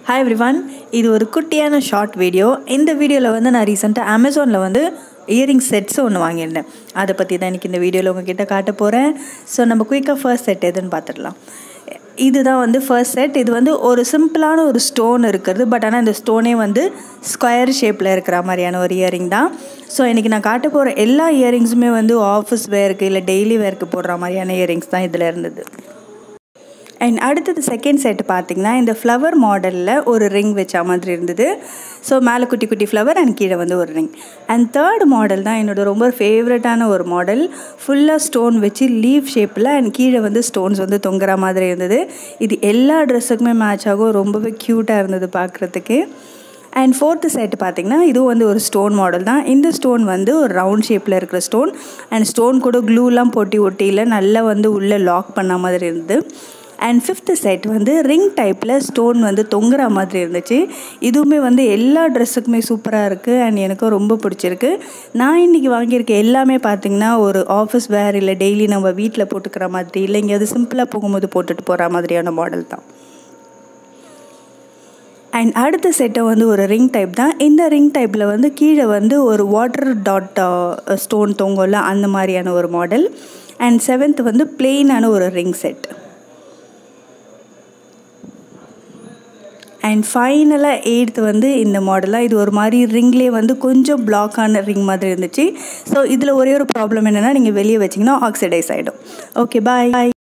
hi everyone இது ஒரு குட்டியான ஷார்ட் வீடியோ இந்த வீடியோவில் வந்து நான் ரீசெண்டாக அமேசானில் வந்து இயரிங் செட்ஸ் ஒன்று வாங்கியிருந்தேன் அதை பற்றி தான் இன்றைக்கி இந்த வீடியோவில் உங்ககிட்ட காட்ட போகிறேன் ஸோ நம்ம குயிக்காக ஃபர்ஸ்ட் செட் எதுன்னு பார்த்துடலாம் இதுதான் வந்து ஃபர்ஸ்ட் செட் இது வந்து ஒரு சிம்பிளான ஒரு ஸ்டோன் இருக்கிறது பட் ஆனால் இந்த ஸ்டோனே வந்து ஸ்கொயர் ஷேப்பில் இருக்கிற மாதிரியான ஒரு இயரிங் தான் ஸோ இன்றைக்கி நான் காட்ட போகிற எல்லா இயரிங்ஸுமே வந்து ஆஃபீஸ் வேருக்கு இல்லை டெய்லி வேருக்கு போடுற மாதிரியான இயரிங்ஸ் தான் இதில் இருந்தது அண்ட் அடுத்தது செகண்ட் செட் பார்த்திங்கன்னா இந்த ஃப்ளவர் மாடலில் ஒரு ரிங் வச்ச மாதிரி இருந்தது ஸோ மேலே குட்டி குட்டி ஃப்ளவர் அண்ட் கீழே வந்து ஒரு ரிங் அண்ட் தேர்ட் மாடல் தான் என்னோட ரொம்ப ஃபேவரட்டான ஒரு மாடல் ஃபுல்லாக ஸ்டோன் வச்சு லீவ் ஷேப்பில் அண்ட் கீழே வந்து ஸ்டோன்ஸ் வந்து தொங்குற மாதிரி இருந்தது இது எல்லா ட்ரெஸ்ஸுக்குமே மேட்ச் ஆகும் ரொம்பவே க்யூட்டாக இருந்தது பார்க்குறதுக்கு அண்ட் ஃபோர்த்து செட் பார்த்திங்கன்னா இதுவும் வந்து ஒரு ஸ்டோன் மாடல் தான் இந்த ஸ்டோன் வந்து ஒரு ரவுண்ட் ஷேப்பில் இருக்கிற ஸ்டோன் அண்ட் ஸ்டோன் கூட க்ளூலாம் போட்டி ஒட்டியில் நல்லா வந்து உள்ளே லாக் பண்ண மாதிரி இருந்தது அண்ட் ஃபிஃப்த்து செட் வந்து ரிங் டைப்பில் ஸ்டோன் வந்து தொங்குற மாதிரி இருந்துச்சு இதுவுமே வந்து எல்லா ட்ரெஸ்ஸுக்குமே சூப்பராக இருக்குது அண்ட் எனக்கும் ரொம்ப பிடிச்சிருக்கு நான் இன்றைக்கி வாங்கியிருக்க எல்லாமே பார்த்திங்கன்னா ஒரு ஆஃபீஸ் வேர் இல்லை டெய்லி நம்ம வீட்டில் போட்டுக்கிற மாதிரி இல்லை எங்கேயாவது சிம்பிளாக போகும்போது போட்டுட்டு போகிற மாதிரியான மாடல் தான் அண்ட் அடுத்த செட்டை வந்து ஒரு ரிங் டைப் தான் இந்த ரிங் டைப்பில் வந்து கீழே வந்து ஒரு வாட்டர் டாட் ஸ்டோன் தொங்கல அந்த மாதிரியான ஒரு மாடல் அண்ட் செவன்த் வந்து பிளெயினான ஒரு ரிங் செட் அண்ட் ஃபைனலாக எயித்து வந்து இந்த மாடலாக இது ஒரு மாதிரி ரிங்லேயே வந்து கொஞ்சம் பிளாக்கான ரிங் மாதிரி இருந்துச்சு ஸோ இதில் ஒரே ஒரு ப்ராப்ளம் என்னென்னா நீங்கள் வெளியே வச்சிங்கன்னா ஆக்சிடைஸ் ஆகிடும் ஓகே பாய்